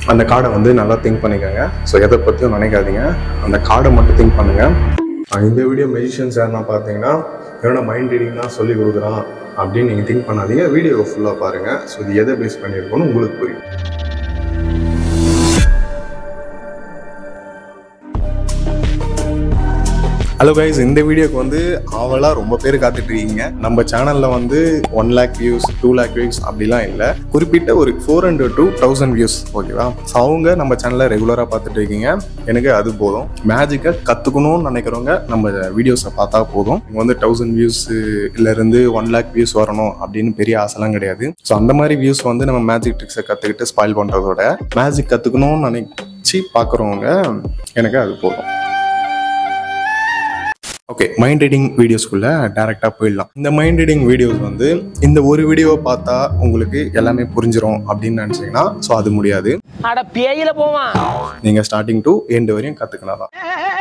அந்த கார்டை வந்து நல்லா திங்க் பண்ணிக்கோங்க ஸோ எதை பற்றியும் நினைக்காதீங்க அந்த கார்டை மட்டும் திங்க் பண்ணுங்கள் இந்த வீடியோ மெஜிஷியன்ஸ் யாருன்னா பார்த்தீங்கன்னா என்னோட மைண்ட் ரீடிங் தான் சொல்லி கொடுக்குறான் அப்படின்னு நீங்கள் திங்க் பண்ணாதீங்க வீடியோவை ஃபுல்லாக பாருங்கள் ஸோ இது எதை பேஸ் பண்ணியிருக்கோன்னு உங்களுக்கு புரியும் ஹலோ கைஸ் இந்த வீடியோக்கு வந்து ஆவலாக ரொம்ப பேர் காத்துட்டு இருக்கீங்க நம்ம சேனலில் வந்து one lakh views two lakh views அப்படிலாம் இல்லை குறிப்பிட்ட ஒரு four hundred to thousand views ஓகேவா ஸோ அவங்க நம்ம சேனலை ரெகுலராக பார்த்துட்டு இருக்கீங்க எனக்கு அது போதும் மேஜிக்கை கற்றுக்கணும்னு நினைக்கிறவங்க நம்ம வீடியோஸை பார்த்தா போதும் இங்கே வந்து தௌசண்ட் வியூஸ்லேருந்து ஒன் லேக் வியூஸ் வரணும் அப்படின்னு பெரிய ஆசைலாம் கிடையாது ஸோ அந்த மாதிரி வியூஸ் வந்து நம்ம மேஜிக் ட்ரிக்ஸை கற்றுக்கிட்டு ஸ்பாயில் பண்ணுறதோட மேஜிக் கற்றுக்கணும்னு நினைச்சி பார்க்குறவங்க எனக்கு அது போதும் ஓகே மைண்ட் ரீடிங் வீடியோஸ்க்குள்ள டேரெக்டாக போயிடலாம் இந்த மைண்ட் ரீடிங் வீடியோஸ் வந்து இந்த ஒரு வீடியோவை பார்த்தா உங்களுக்கு எல்லாமே புரிஞ்சிரும் அப்படின்னு நினச்சிங்கன்னா ஸோ அது முடியாது அட பேயில போவான் நீங்கள் ஸ்டார்டிங் டு எண்ட் வரையும் கற்றுக்கினா தான்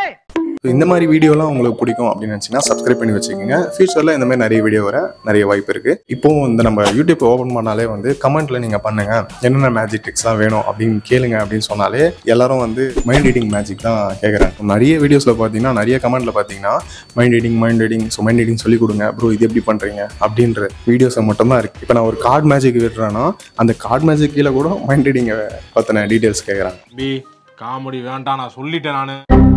So, இந்த மாதிரி வீடியோலாம் உங்களுக்கு பிடிக்கும் அப்படின்னு நினச்சிங்கன்னா சப்ஸ்கிரைப் பண்ணி வச்சுக்கோங்க ஃபியூச்சரில் இந்த மாதிரி நிறைய வீடியோ வர நிறைய வாய்ப்பு இருக்குது இப்போ இந்த நம்ம யூடியூப் ஓப்பன் பண்ணாலே வந்து கமெண்ட்ல நீங்கள் பண்ணுங்க என்னென்ன மேஜிக் ட்ரிக்ஸ்லாம் வேணும் அப்படின்னு கேளுங்க அப்படின்னு சொன்னாலே எல்லாரும் வந்து மைண்ட் ரீடிங் மேஜிக் தான் கேட்குறாங்க நிறைய வீடியோஸில் பார்த்தீங்கன்னா நிறைய கமெண்ட்ல பார்த்தீங்கன்னா mind reading mind reading so mind reading சொல்லி கொடுங்க ப்ரோ இது எப்படி பண்ணுறீங்க அப்படின்ற வீடியோஸை மட்டும் தான் இருக்குது இப்போ நான் ஒரு கார்டு மேஜிக் விடுறேன்னா அந்த கார்டு மேஜிக் கீழே கூட மைண்ட் ரீடிங்கை பற்றின டீட்டெயில்ஸ் கேட்குறாங்க பி காமெடி வேண்டாம் நான் சொல்லிட்டேன் நானு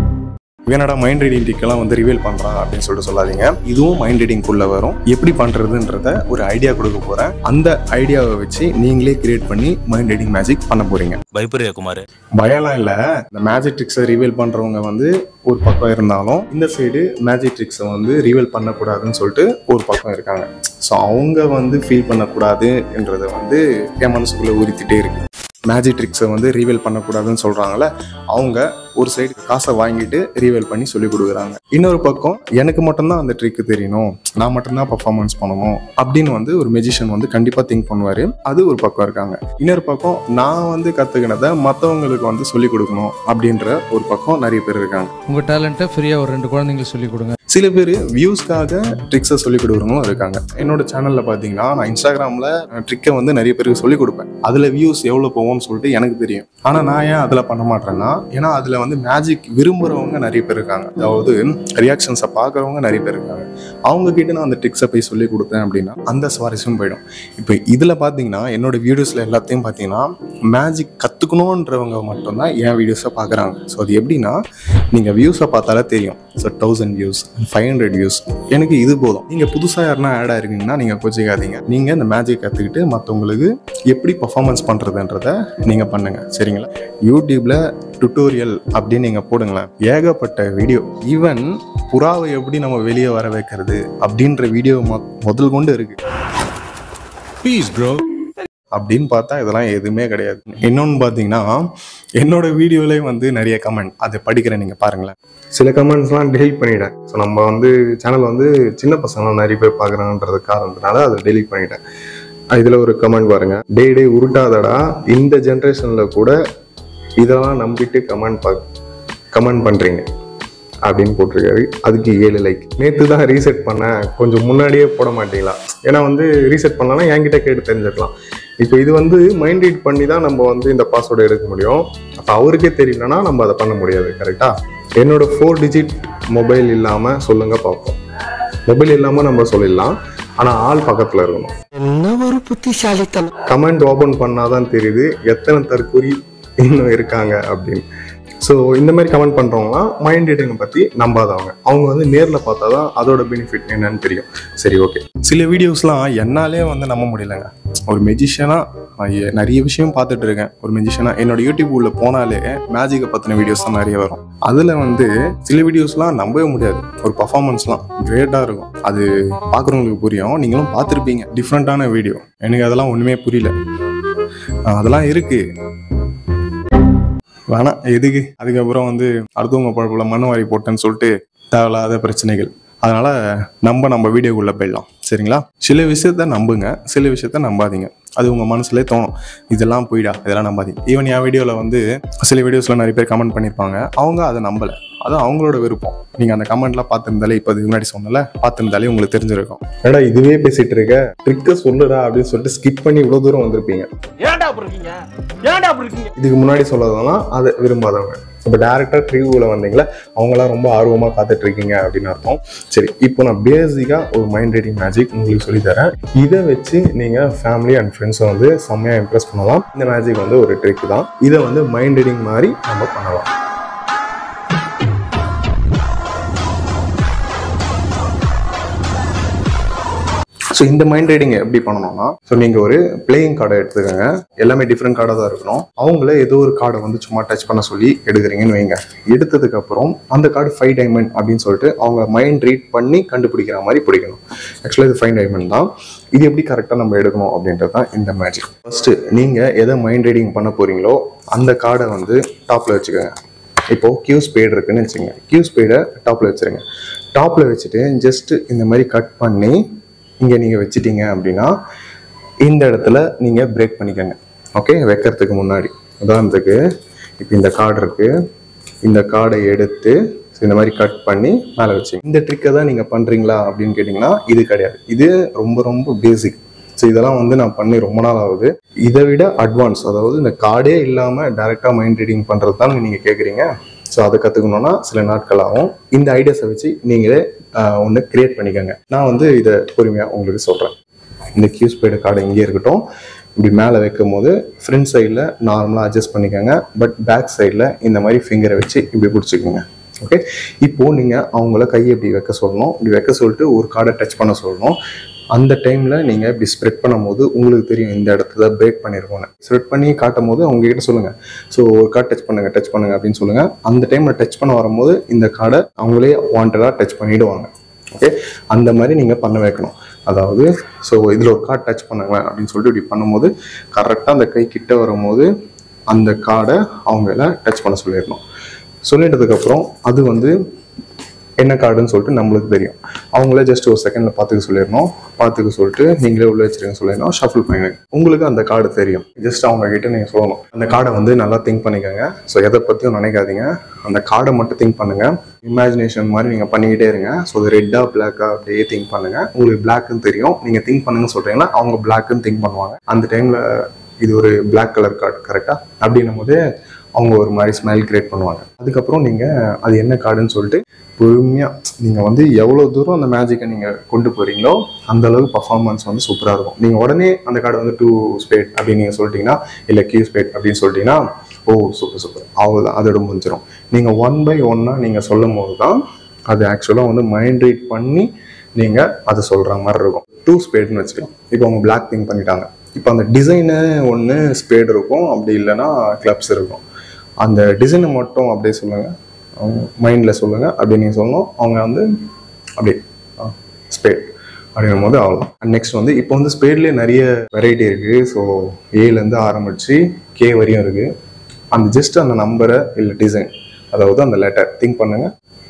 வேணடா மைண்ட் ரீடிங் டிக்கெல்லாம் வந்து ரிவீல் பண்ணுறான் அப்படின்னு சொல்லிட்டு சொல்லாதீங்க இதுவும் மைண்ட் ரீடிங்குள்ளே வரும் எப்படி பண்ணுறதுன்றத ஒரு ஐடியா கொடுக்க போகிறேன் அந்த ஐடியாவை வச்சு நீங்களே கிரியேட் பண்ணி மைண்ட் ரீடிங் மேஜிக் பண்ண போகிறீங்க பயப்படுறியா குமார் பயம்லாம் இல்லை இந்த மேஜிக் ட்ரிக்ஸை ரிவீல் பண்ணுறவங்க வந்து ஒரு பக்கம் இருந்தாலும் இந்த சைடு மேஜிக் ட்ரிக்ஸை வந்து ரிவீல் பண்ணக்கூடாதுன்னு சொல்லிட்டு ஒரு பக்கம் இருக்காங்க ஸோ அவங்க வந்து ஃபீல் பண்ணக்கூடாதுன்றதை வந்து என் மனசுக்குள்ளே உறுத்திட்டே இருக்கு மேஜிக் ட்ரிக்ஸை வந்து ரீவேல் பண்ணக்கூடாதுன்னு சொல்கிறாங்களே அவங்க ஒரு சைடு காசை வாங்கிட்டு ரீவேல் பண்ணி சொல்லி கொடுக்குறாங்க இன்னொரு பக்கம் எனக்கு மட்டும்தான் அந்த ட்ரிக்கு தெரியணும் நான் மட்டும்தான் பர்ஃபார்மன்ஸ் பண்ணணும் அப்படின்னு வந்து ஒரு மெஜிஷியன் வந்து கண்டிப்பாக திங்க் பண்ணுவார் அது ஒரு பக்கம் இருக்காங்க இன்னொரு பக்கம் நான் வந்து கற்றுக்கினதை மற்றவங்களுக்கு வந்து சொல்லிக் கொடுக்கணும் அப்படின்ற ஒரு பக்கம் நிறைய பேர் இருக்காங்க உங்கள் டேலண்ட்டை ஃப்ரீயாக ஒரு ரெண்டு குழந்தைங்களுக்கு சொல்லிக் கொடுங்க சில பேர் வியூஸ்க்காக ட்ரிக்ஸை சொல்லிக் கொடுக்குறவங்களும் இருக்காங்க என்னோட சேனலில் பார்த்தீங்கன்னா நான் இன்ஸ்டாகிராமில் ட்ரிக்கை வந்து நிறைய பேருக்கு சொல்லிக் கொடுப்பேன் அதில் வியூஸ் எவ்வளோ போகும்னு சொல்லிட்டு எனக்கு தெரியும் ஆனால் நான் ஏன் அதில் பண்ண மாட்டேன்னா ஏன்னா அதில் வந்து மேஜிக் விரும்புகிறவங்க நிறைய பேர் இருக்காங்க அதாவது ரியாக்ஷன்ஸை பார்க்குறவங்க நிறைய பேர் இருக்காங்க அவங்க கிட்ட நான் அந்த ட்ரிக்ஸை போய் சொல்லி கொடுத்தேன் அப்படின்னா அந்த சுவாரஸ்யம் போயிடும் இப்போ இதில் பார்த்தீங்கன்னா என்னோட வீடியோஸில் எல்லாத்தையும் பார்த்தீங்கன்னா மேஜிக் கற்றுக்கணுன்றவங்க மட்டும்தான் என் வீடியோஸை பார்க்குறாங்க ஸோ அது எப்படின்னா நீங்கள் வியூஸை பார்த்தாலே தெரியும் so thousand views five hundred views எனக்கு இது போதும் நீங்கள் புதுசாக யாருன்னா ஆட் ஆயிருக்கீங்கன்னா நீங்கள் கோச்சிக்காதீங்க நீங்கள் இந்த மேஜிக் கற்றுக்கிட்டு மற்றவங்களுக்கு எப்படி பர்ஃபார்மன்ஸ் பண்ணுறதுன்றத நீங்கள் பண்ணுங்கள் சரிங்களா யூடியூப்பில் டுட்டோரியல் அப்படின்னு நீங்கள் போடுங்களேன் ஏகப்பட்ட வீடியோ ஈவன் புறாவை எப்படி நம்ம வெளியே வர வைக்கிறது அப்படின்ற வீடியோ முதல் கொண்டு இருக்கு பீஸ் ப்ரோ அப்படின்னு பார்த்தா இதெல்லாம் எதுவுமே கிடையாது இன்னொன்று பார்த்தீங்கன்னா என்னோட வீடியோலே வந்து நிறைய கமெண்ட் அதை படிக்கிறேன் நீங்கள் பாருங்களேன் சில கமெண்ட்ஸ்லாம் டெலிட் பண்ணிட்டேன் ஸோ நம்ம வந்து சேனல் வந்து சின்ன பசங்களாம் நிறைய பேர் பார்க்குறாங்கன்றது காரணத்தினால அதை டெலிட் பண்ணிட்டேன் இதில் ஒரு கமெண்ட் பாருங்க டே டே உருட்டாதடா இந்த ஜென்ரேஷனில் கூட இதெல்லாம் நம்பிட்டு கமெண்ட் பா கமெண்ட் பண்ணுறீங்க அப்படின்னு போட்டிருக்காரு அதுக்கு ஏழு லைக் நேற்று தான் ரீசெட் பண்ணேன் கொஞ்சம் முன்னாடியே போட மாட்டீங்களா ஏன்னா வந்து ரீசெட் பண்ணலாம் என்கிட்ட கேட்டு தெரிஞ்சுக்கலாம் இப்போ இது வந்து மைண்ட் ரீட் பண்ணி தான் நம்ம வந்து இந்த பாஸ்வேர்டு எடுக்க முடியும் அப்போ அவருக்கே தெரியலனா நம்ம அதை பண்ண முடியாது கரெக்டா என்னோட ஃபோர் டிஜிட் மொபைல் இல்லாமல் சொல்லுங்க பார்ப்போம் மொபைல் இல்லாமல் நம்ம சொல்லிடலாம் ஆனால் ஆள் பக்கத்தில் இருக்கணும் என்ன ஒரு புத்திசாலித்தனம் கமெண்ட் ஓபன் பண்ணாதான் தெரியுது எத்தனை தற்கொலை இன்னும் இருக்காங்க அப்படின்னு ஸோ இந்த மாதிரி கமெண்ட் பண்ணுறவங்களாம் மைண்ட் ரீடிங்கை பற்றி நம்பாதவங்க அவங்க வந்து நேரில் பார்த்தா தான் அதோட பெனிஃபிட் என்னன்னு தெரியும் சரி ஓகே சில வீடியோஸ்லாம் என்னாலே வந்து நம்ப முடியலங்க ஒரு மெஜிஷியனாக நிறைய விஷயம் பார்த்துட்டு இருக்கேன் ஒரு மெஜிஷியனாக என்னோட யூடியூப் உள்ள போனாலே மேஜிக்கை பற்றின வீடியோஸ் தான் நிறைய வரும் அதில் வந்து சில வீடியோஸ்லாம் நம்பவே முடியாது ஒரு பர்ஃபார்மன்ஸ்லாம் கிரேட்டாக இருக்கும் அது பார்க்குறவங்களுக்கு புரியும் நீங்களும் பார்த்துருப்பீங்க டிஃப்ரெண்ட்டான வீடியோ எனக்கு அதெல்லாம் ஒன்றுமே புரியல ஆஹ் அதெல்லாம் இருக்கு வேணாம் எதுக்கு அதுக்கப்புறம் வந்து அடுத்தவங்க பழப்புல மண்ணு வாரி போட்டேன்னு சொல்லிட்டு தேவையில்லாத பிரச்சனைகள் அதனால நம்ம நம்ம வீடியோக்குள்ள போயிடலாம் சரிங்களா சில விஷயத்த நம்புங்க சில விஷயத்த நம்பாதீங்க அது உங்க மனசுலே தோணும் இதெல்லாம் போயிடா இதெல்லாம் நம்பாதீங்க ஈவன் என் வீடியோவில் வந்து சில வீடியோஸ்ல நிறைய பேர் கமெண்ட் பண்ணியிருப்பாங்க அவங்க அதை நம்பலை அது அவங்களோட விருப்பம் நீங்கள் அந்த கமெண்ட்லாம் பார்த்துருந்தாலே இப்போ இதுக்கு முன்னாடி சொன்னல பார்த்துருந்தாலே உங்களுக்கு தெரிஞ்சிருக்கும் ஏடா இதுவே பேசிட்டு இருக்க ட்ரிக்கை சொல்லுடா அப்படின்னு சொல்லிட்டு ஸ்கிப் பண்ணி இவ்வளோ தூரம் வந்திருப்பீங்க ஏன்டா அப்படி இருக்கீங்க ஏன்டா அப்படி இருக்கீங்க இதுக்கு முன்னாடி சொல்லதெல்லாம் அதை விரும்பாதவங்க இப்போ டேரக்டாக ட்ரிவியூவில் வந்தீங்களா அவங்களாம் ரொம்ப ஆர்வமாக காத்துட்டு இருக்கீங்க அப்படின்னு அர்த்தம் சரி இப்போ நான் பேசிக்காக ஒரு மைண்ட் ரீடிங் மேஜிக் உங்களுக்கு சொல்லித்தரேன் இதை வச்சு நீங்கள் ஃபேமிலி அண்ட் ஃப்ரெண்ட்ஸை வந்து செம்மையாக இம்ப்ரெஸ் பண்ணலாம் இந்த மேஜிக் வந்து ஒரு ட்ரிக் தான் இதை வந்து மைண்ட் ரீடிங் மாதிரி நம்ம பண்ணலாம் ஸோ இந்த மைண்ட் ரீடிங் எப்படி பண்ணணும்னா ஸோ நீங்கள் ஒரு பிளேயிங் கார்டை எடுத்துக்கோங்க எல்லாமே டிஃப்ரெண்ட் கார்டாக தான் இருக்கணும் அவங்கள ஏதோ ஒரு கார்டை வந்து சும்மா டச் பண்ண சொல்லி எடுக்கிறீங்கன்னு வைங்க எடுத்ததுக்கு அப்புறம் அந்த கார்டு ஃபைவ் டைமண்ட் அப்படின்னு சொல்லிட்டு அவங்க மைண்ட் ரீட் பண்ணி கண்டுபிடிக்கிற மாதிரி பிடிக்கணும் ஆக்சுவலாக இது ஃபைவ் டைமண்ட் தான் இது எப்படி கரெக்டாக நம்ம எடுக்கணும் அப்படின்றது தான் இந்த மேஜிக் ஃபர்ஸ்ட் நீங்கள் எதை மைண்ட் ரீடிங் பண்ண போறீங்களோ அந்த கார்டை வந்து டாப்பில் வச்சுக்கோங்க இப்போ கியூ ஸ்பேட் இருக்குன்னு வச்சுங்க கியூ ஸ்பேடை டாப்பில் வச்சுருங்க டாப்பில் வச்சுட்டு ஜஸ்ட் இந்த மாதிரி கட் பண்ணி இங்கே நீங்கள் வச்சிட்டீங்க அப்படின்னா இந்த இடத்துல நீங்கள் பிரேக் பண்ணிக்கோங்க ஓகே வைக்கிறதுக்கு முன்னாடி உதாரணத்துக்கு இப்போ இந்த கார்டு இருக்கு இந்த கார்டை எடுத்து so இந்த மாதிரி கட் பண்ணி மேலே வச்சு இந்த ட்ரிக்கை தான் நீங்கள் பண்ணுறீங்களா அப்படின்னு கேட்டிங்கன்னா இது கிடையாது இது ரொம்ப ரொம்ப பேசிக் ஸோ இதெல்லாம் வந்து நான் பண்ணி ரொம்ப நாள் ஆகுது இதை விட அட்வான்ஸ் அதாவது இந்த கார்டே இல்லாமல் டைரெக்டாக மைண்ட் ரீடிங் பண்ணுறது தான் நீங்கள் கேட்குறீங்க ஸோ அதை கற்றுக்கணுன்னா சில நாட்கள் ஆகும் இந்த ஐடியாஸை வச்சு நீங்களே ஒன்று கிரியேட் பண்ணிக்கோங்க நான் வந்து இதை பொறுமையாக உங்களுக்கு சொல்கிறேன் இந்த கியூ ஸ்பைடு கார்டு இங்கே இருக்கட்டும் இப்படி மேலே வைக்கும் போது ஃப்ரண்ட் சைடில் நார்மலாக அட்ஜஸ்ட் பண்ணிக்கோங்க பட் பேக் சைடில் இந்த மாதிரி ஃபிங்கரை வச்சு இப்படி பிடிச்சிக்கோங்க ஓகே இப்போ நீங்கள் அவங்கள கையை இப்படி வைக்க சொல்லணும் இப்படி வைக்க சொல்லிட்டு ஒரு கார்டை டச் பண்ண சொல்லணும் அந்த டைமில் நீங்கள் இப்படி ஸ்ப்ரெட் பண்ணும்போது உங்களுக்கு தெரியும் இந்த இடத்துல பிரேக் பண்ணியிருக்கோன்னு ஸ்ப்ரெட் பண்ணி காட்டும் போது அவங்க கிட்ட சொல்லுங்கள் ஸோ ஒரு கார்டு டச் பண்ணுங்க டச் பண்ணுங்க அப்படின்னு சொல்லுங்கள் அந்த டைமில் டச் பண்ண வரும்போது இந்த கார்டை அவங்களே வாண்டடாக டச் பண்ணிடுவாங்க ஓகே அந்த மாதிரி நீங்கள் பண்ண வைக்கணும் அதாவது ஸோ இதில் ஒரு கார்டு டச் பண்ணுங்க அப்படின்னு சொல்லிட்டு இப்படி பண்ணும்போது கரெக்டாக அந்த கை கிட்ட வரும்போது அந்த கார்டை அவங்கள டச் பண்ண சொல்லிடணும் சொல்லிட்டதுக்கப்புறம் அது வந்து என்ன கார்டுன்னு சொல்லிட்டு நம்மளுக்கு தெரியும் அவங்களே ஜஸ்ட் ஒரு செகண்டில் பார்த்துக்க சொல்லிடணும் பார்த்துக்க சொல்லிட்டு நீங்களே உள்ள வச்சிருங்க சொல்லிடணும் ஷஃபிள் பண்ணுங்க உங்களுக்கு அந்த கார்டு தெரியும் ஜஸ்ட் அவங்க கிட்ட நீங்கள் சொல்லணும் அந்த கார்டை வந்து நல்லா திங்க் பண்ணிக்கோங்க ஸோ எதை பற்றியும் நினைக்காதீங்க அந்த கார்டை மட்டும் திங்க் பண்ணுங்க இமேஜினேஷன் மாதிரி நீங்கள் பண்ணிக்கிட்டே இருங்க ஸோ அது ரெட்டா பிளாக்கா அப்படியே திங்க் பண்ணுங்க உங்களுக்கு பிளாக்குன்னு தெரியும் நீங்கள் திங்க் பண்ணுங்க சொல்றீங்கன்னா அவங்க பிளாக்குன்னு திங்க் பண்ணுவாங்க அந்த டைமில் இது ஒரு Black கலர் கார்டு கரெக்டாக அப்படின்னும் போது அவங்க ஒரு மாதிரி ஸ்மைல் கிரியேட் பண்ணுவாங்க அதுக்கப்புறம் நீங்கள் அது என்ன கார்டுன்னு சொல்லிட்டு பொறுமையாக நீங்கள் வந்து எவ்வளோ தூரம் அந்த மேஜிக்கை நீங்கள் கொண்டு போகிறீங்களோ அந்த அளவுக்கு பர்ஃபார்மன்ஸ் வந்து சூப்பராக இருக்கும் நீங்கள் உடனே அந்த கார்டு வந்து டூ ஸ்பேட் அப்படின்னு நீங்கள் சொல்லிட்டீங்கன்னா இல்லை கியூ ஸ்பேட் அப்படின்னு சொல்லிட்டீங்கன்னா ஓ சூப்பர் சூப்பர் அவ்வளோதான் அதோட முடிஞ்சிடும் நீங்கள் ஒன் பை ஒன்னாக நீங்கள் சொல்லும் போது தான் அது ஆக்சுவலாக வந்து மைண்ட் ரீட் பண்ணி நீங்கள் அதை சொல்கிற மாதிரி இருக்கும் டூ ஸ்பேட்னு வச்சுக்கலாம் இப்போ அவங்க பிளாக் திங்க் பண்ணிட்டாங்க இப்போ அந்த டிசைனு ஒன்று ஸ்பேட் இருக்கும் அப்படி இல்லைன்னா கிளப்ஸ் இருக்கும் அந்த டிசைனை மட்டும் அப்படியே சொல்லுங்கள் அவங்க மைண்டில் சொல்லுங்கள் அப்படி நீங்கள் சொல்லணும் அவங்க வந்து அப்படியே ஸ்பேட் அப்படின்னும் போது அவ்வளோ நெக்ஸ்ட் வந்து இப்போ வந்து ஸ்பேட்லேயே நிறைய வெரைட்டி இருக்குது ஸோ ஏலேருந்து ஆரம்பித்து கே வரையும் இருக்குது அந்த ஜஸ்ட் அந்த நம்பரை இல்லை டிசைன் அதாவது அந்த லெட்டர் திங்க் பண்ணுங்கள்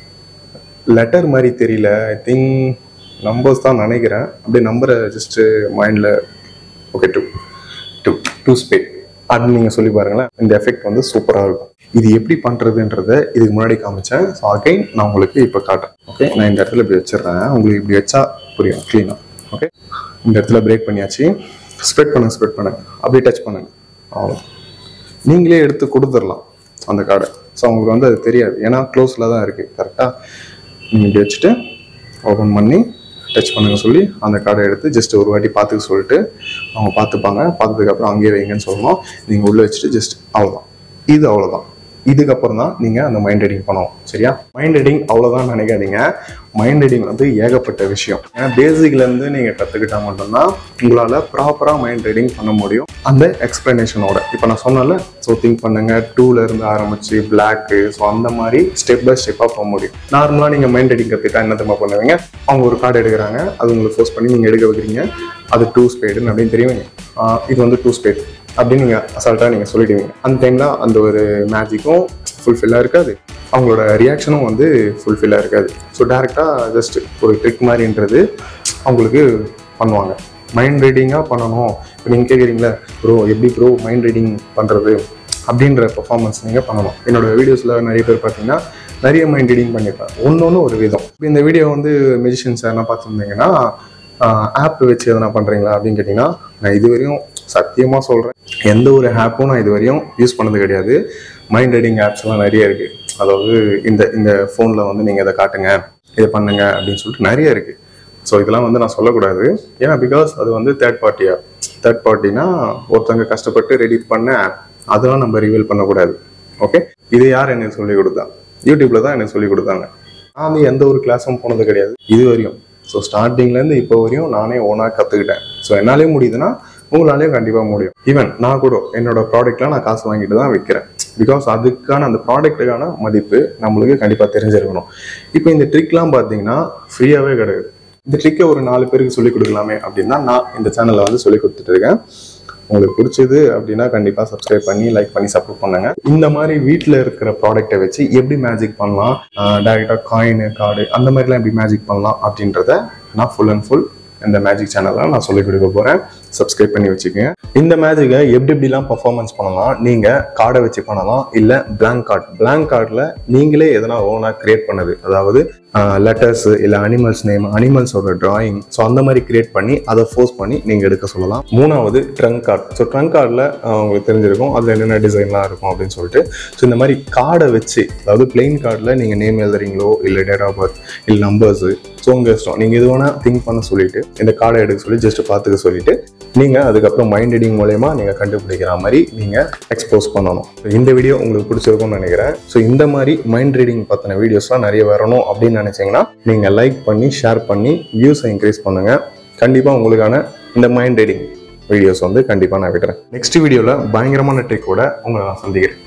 லெட்டர் மாதிரி தெரியல ஐ திங்க் நம்பர்ஸ் தான் நினைக்கிறேன் அப்படியே நம்பரை ஜஸ்ட்டு மைண்டில் okay two two two spade அது நீங்கள் சொல்லி பாருங்களேன் இந்த எஃபெக்ட் வந்து சூப்பராக இருக்கும் இது எப்படி பண்ணுறதுன்றத இதுக்கு முன்னாடி காமிச்சேன் ஸோ அகைன் நான் உங்களுக்கு இப்போ காட்டுறேன் ஓகே நான் இந்த இடத்துல இப்படி வச்சிடுறேன் உங்களுக்கு இப்படி வச்சா புரியும் க்ளீனாக ஓகே இந்த இடத்துல பிரேக் பண்ணியாச்சு ஸ்ப்ரெட் பண்ணுங்க ஸ்ப்ரெட் பண்ணுங்க அப்படியே டச் பண்ணுங்க அவ்வளோ நீங்களே எடுத்து கொடுத்துடலாம் அந்த கார்டை ஸோ அவங்களுக்கு வந்து அது தெரியாது ஏன்னா க்ளோஸில் தான் இருக்குது கரெக்டாக நீங்கள் இப்படி வச்சுட்டு ஓப்பன் பண்ணி டச் பண்ணுங்க சொல்லி அந்த கார்டை எடுத்து ஜஸ்ட் ஒரு வாட்டி பார்த்துக்க சொல்லிட்டு அவங்க பார்த்துப்பாங்க பார்த்ததுக்கப்புறம் அங்கேயே வைங்கன்னு சொல்லணும் நீங்கள் உள்ளே வச்சுட்டு ஜஸ்ட் அவ்வளோதான் இது அவ்வளோதான் இதுக்கப்புறம் தான் நீங்கள் அந்த மைண்ட் ரீடிங் பண்ணணும் சரியா மைண்ட் ரீடிங் அவ்வளோதான் நினைக்காதீங்க மைண்ட் ரீடிங் வந்து ஏகப்பட்ட விஷயம் ஏன்னா பேசிக்லேருந்து நீங்கள் கற்றுக்கிட்டா மட்டும்தான் உங்களால் ப்ராப்பராக மைண்ட் ரீடிங் பண்ண முடியும் அந்த எக்ஸ்பிளனேஷனோட இப்போ நான் சொன்னல ஸோ திங்க் பண்ணுங்க டூல இருந்து ஆரம்பிச்சு பிளாக்கு ஸோ அந்த மாதிரி ஸ்டெப் பை ஸ்டெப்பாக போக முடியும் நார்மலாக நீங்கள் மைண்ட் ரீடிங் கற்றுக்கிட்டா என்ன தெரியுமா பண்ணுவீங்க அவங்க ஒரு கார்டு எடுக்கிறாங்க அது உங்களுக்கு ஃபோர்ஸ் பண்ணி நீங்கள் எடுக்க வைக்கிறீங்க அது டூ ஸ்பேடுன்னு அப்படின்னு தெரியுங்க இது வந்து டூ ஸ்பேட் அப்படின்னு நீங்கள் அசால்ட்டாக நீங்கள் சொல்லிடுவீங்க அந்த டைமில் அந்த ஒரு மேஜிக்கும் ஃபுல்ஃபில்லாக இருக்காது அவங்களோட ரியாக்ஷனும் வந்து ஃபுல்ஃபில்லாக இருக்காது ஸோ டேரெக்டாக ஜஸ்ட் ஒரு ட்ரிக் மாதிரின்றது அவங்களுக்கு பண்ணுவாங்க மைண்ட் ரீடிங்காக பண்ணணும் இப்போ நீங்கள் கேட்குறீங்களா ப்ரோ எப்படி ப்ரோ மைண்ட் ரீடிங் பண்ணுறது அப்படின்ற பெர்ஃபார்மன்ஸ் நீங்கள் பண்ணணும் என்னோட வீடியோஸில் நிறைய பேர் பார்த்தீங்கன்னா நிறைய மைண்ட் ரீடிங் பண்ணியிருப்பேன் ஒன்று ஒரு விதம் இப்போ இந்த வீடியோ வந்து மெஜிஷியன்ஸ் என்ன பார்த்துருந்தீங்கன்னா ஆப் வச்சு எதனா பண்ணுறீங்களா அப்படின்னு கேட்டிங்கன்னா நான் இது வரையும் சத்தியமாக சொல்கிறேன் எந்த ஒரு ஆப்பும் நான் இது வரையும் யூஸ் பண்ணது கிடையாது மைண்ட் ரீடிங் ஆப்ஸ்லாம் நிறைய இருக்குது அதாவது இந்த இந்த ஃபோனில் வந்து நீங்கள் இதை காட்டுங்க இதை பண்ணுங்க அப்படின்னு சொல்லிட்டு நிறைய இருக்குது ஸோ இதெல்லாம் வந்து நான் சொல்லக்கூடாது ஏன்னா பிகாஸ் அது வந்து தேர்ட் பார்ட்டியா தேர்ட் பார்ட்டினா ஒருத்தவங்க கஷ்டப்பட்டு ரெடி பண்ண ஆப் அதெல்லாம் நம்ம ரிவீல் பண்ணக்கூடாது ஓகே இது யார் எனக்கு சொல்லி கொடுத்தா யூடியூப்ல தான் எனக்கு சொல்லி கொடுத்தாங்க நான் வந்து எந்த ஒரு கிளாஸும் போனது கிடையாது இது வரையும் ஸோ ஸ்டார்டிங்லேருந்து இப்போ வரையும் நானே ஓனாக கற்றுக்கிட்டேன் ஸோ என்னாலே முடியுதுன்னா உங்களாலேயும் கண்டிப்பாக முடியும் ஈவன் நான் கூட என்னோட ப்ராடக்ட்லாம் நான் காசு வாங்கிட்டு தான் விற்கிறேன் பிகாஸ் அதுக்கான அந்த ப்ராடக்ட்டுக்கான மதிப்பு நம்மளுக்கு கண்டிப்பாக தெரிஞ்சிருக்கணும் இப்போ இந்த ட்ரிக்லாம் பார்த்தீங்கன்னா ஃப்ரீயாகவே கிடையாது இந்த ட்ரிக்கை ஒரு நாலு பேருக்கு சொல்லிக் கொடுக்கலாமே அப்படின்னா நான் இந்த சேனலில் வந்து சொல்லி கொடுத்துட்டு இருக்கேன் உங்களுக்கு பிடிச்சது அப்படின்னா கண்டிப்பாக சப்ஸ்கிரைப் பண்ணி லைக் பண்ணி சப்போர்ட் பண்ணுங்க இந்த மாதிரி வீட்டில் இருக்கிற ப்ராடக்ட்டை வச்சு எப்படி மேஜிக் பண்ணலாம் டேரெக்டாக காயின் கார்டு அந்த மாதிரிலாம் எப்படி மேஜிக் பண்ணலாம் அப்படின்றத நான் ஃபுல் அண்ட் ஃபுல் இந்த மேஜிக் சேனலில் நான் சொல்லிக் கொடுக்க போகிறேன் சப்ஸ்கிரைப் பண்ணி வச்சுக்கோங்க இந்த மேஜிக்கை எப்படி எப்படிலாம் பர்ஃபார்மன்ஸ் பண்ணலாம் நீங்கள் கார்டை வச்சு பண்ணலாம் இல்லை blank கார்டு blank கார்டில் நீங்களே எதனா ஓனாக கிரியேட் பண்ணது அதாவது லெட்டர்ஸ் இல்லை அனிமல்ஸ் நேம் அனிமல்ஸோட டிராயிங் ஸோ அந்த மாதிரி கிரியேட் பண்ணி அதை ஃபோர்ஸ் பண்ணி நீங்கள் எடுக்க சொல்லலாம் மூணாவது ட்ரங்க் கார்டு ஸோ ட்ரங்க் கார்டில் உங்களுக்கு தெரிஞ்சிருக்கும் அதில் என்னென்ன டிசைன்லாம் இருக்கும் அப்படின்னு சொல்லிட்டு ஸோ இந்த மாதிரி கார்டை வச்சு அதாவது பிளெயின் கார்டில் நீங்கள் நேம் எழுதுறீங்களோ இல்லை டேட் ஆஃப் பர்த் இல்லை நம்பர்ஸு ஸோ உங்கள் இஷ்டம் நீங்கள் எது வேணால் திங்க் பண்ண சொல்லிட்டு இந்த கார்டை எடுக்க சொல்லி ஜஸ்ட் பார்த்துக்க சொல்லிட்டு நீங்கள் அதுக்கப்புறம் மைண்ட் ரீடிங் மூலயமா நீங்கள் கண்டுபிடிக்கிற மாதிரி நீங்கள் எக்ஸ்போஸ் பண்ணணும் So, இந்த வீடியோ உங்களுக்கு பிடிச்சிருக்கும்னு நினைக்கிறேன் ஸோ இந்த மாதிரி மைண்ட் ரீடிங் பற்றின வீடியோஸ்லாம் நிறைய வரணும் அப்படின்னு நினச்சிங்கன்னா நீங்கள் லைக் பண்ணி ஷேர் பண்ணி வியூஸை இன்க்ரீஸ் பண்ணுங்கள் கண்டிப்பாக உங்களுக்கான இந்த மைண்ட் ரீடிங் வீடியோஸ் வந்து கண்டிப்பாக நான் விடுறேன் நெக்ஸ்ட் வீடியோவில் பயங்கரமான ட்ரிக்கோட உங்களை நான் சந்திக்கிறேன்